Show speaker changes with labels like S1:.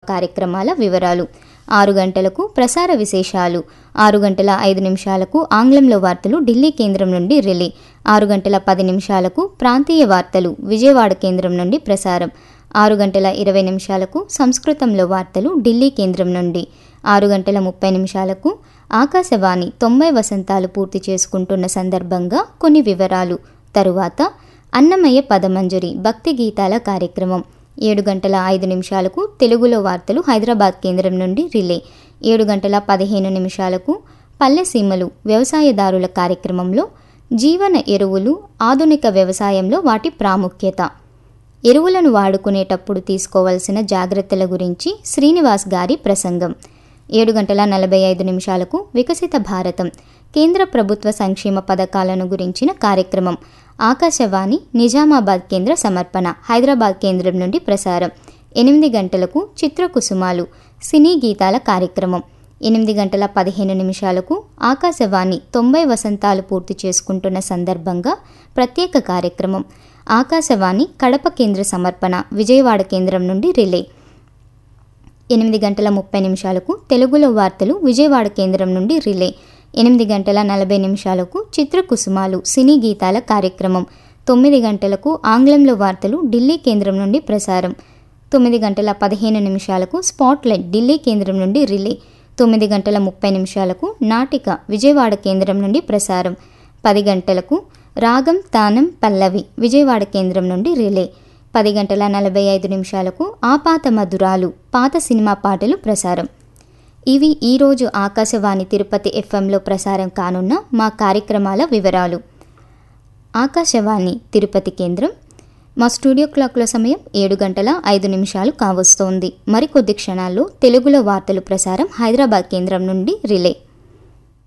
S1: కార్యక్రమాల వివరాలు ఆరు గంటలకు ప్రసార విశేషాలు ఆరు గంటల ఐదు నిమిషాలకు ఆంగ్లంలో వార్తలు ఢిల్లీ కేంద్రం నుండి రిలే ఆరు గంటల పది నిమిషాలకు ప్రాంతీయ వార్తలు విజయవాడ కేంద్రం నుండి ప్రసారం ఆరు గంటల ఇరవై నిమిషాలకు సంస్కృతంలో వార్తలు ఢిల్లీ కేంద్రం నుండి ఆరు గంటల ముప్పై నిమిషాలకు ఆకాశవాణి తొంభై వసంతాలు పూర్తి చేసుకుంటున్న సందర్భంగా కొన్ని వివరాలు తరువాత అన్నమయ్య పదమంజరి భక్తి గీతాల కార్యక్రమం ఏడు గంటల ఐదు నిమిషాలకు తెలుగులో వార్తలు హైదరాబాద్ కేంద్రం నుండి రిలే ఏడు గంటల పదిహేను నిమిషాలకు పల్లె సీమలు వ్యవసాయదారుల కార్యక్రమంలో జీవన ఎరువులు ఆధునిక వ్యవసాయంలో వాటి ప్రాముఖ్యత ఎరువులను వాడుకునేటప్పుడు తీసుకోవలసిన జాగ్రత్తల గురించి శ్రీనివాస్ గారి ప్రసంగం ఏడు గంటల నలభై ఐదు నిమిషాలకు వికసిత భారతం కేంద్ర ప్రభుత్వ సంక్షేమ పథకాలను గురించిన కార్యక్రమం ఆకాశవాణి నిజామాబాద్ కేంద్ర సమర్పణ హైదరాబాద్ కేంద్రం నుండి ప్రసారం ఎనిమిది గంటలకు చిత్రకుసుమాలు సినీ గీతాల కార్యక్రమం ఎనిమిది గంటల పదిహేను నిమిషాలకు ఆకాశవాణి తొంభై వసంతాలు పూర్తి చేసుకుంటున్న సందర్భంగా ప్రత్యేక కార్యక్రమం ఆకాశవాణి కడప కేంద్ర సమర్పణ విజయవాడ కేంద్రం నుండి రిలే ఎనిమిది గంటల ముప్పై నిమిషాలకు తెలుగులో వార్తలు విజయవాడ కేంద్రం నుండి రిలే ఎనిమిది గంటల నలభై నిమిషాలకు చిత్రకుసుమాలు సినీ గీతాల కార్యక్రమం తొమ్మిది గంటలకు ఆంగ్లంలో వార్తలు ఢిల్లీ కేంద్రం నుండి ప్రసారం తొమ్మిది గంటల పదిహేను నిమిషాలకు స్పాట్లైట్ ఢిల్లీ కేంద్రం నుండి రిలే తొమ్మిది గంటల ముప్పై నిమిషాలకు నాటిక విజయవాడ కేంద్రం నుండి ప్రసారం పది గంటలకు రాగం తానం పల్లవి విజయవాడ కేంద్రం నుండి రిలే పది గంటల నలభై ఐదు నిమిషాలకు ఆ పాత మధురాలు పాత సినిమా పాటలు ప్రసారం ఇవి ఈరోజు ఆకాశవాణి తిరుపతి ఎఫ్ఎంలో ప్రసారం కానున్న మా కార్యక్రమాల వివరాలు ఆకాశవాణి తిరుపతి కేంద్రం మా స్టూడియో క్లాక్ల సమయం ఏడు గంటల ఐదు నిమిషాలు కావస్తోంది మరికొద్ది క్షణాల్లో తెలుగులో వార్తలు ప్రసారం హైదరాబాద్ కేంద్రం నుండి రిలే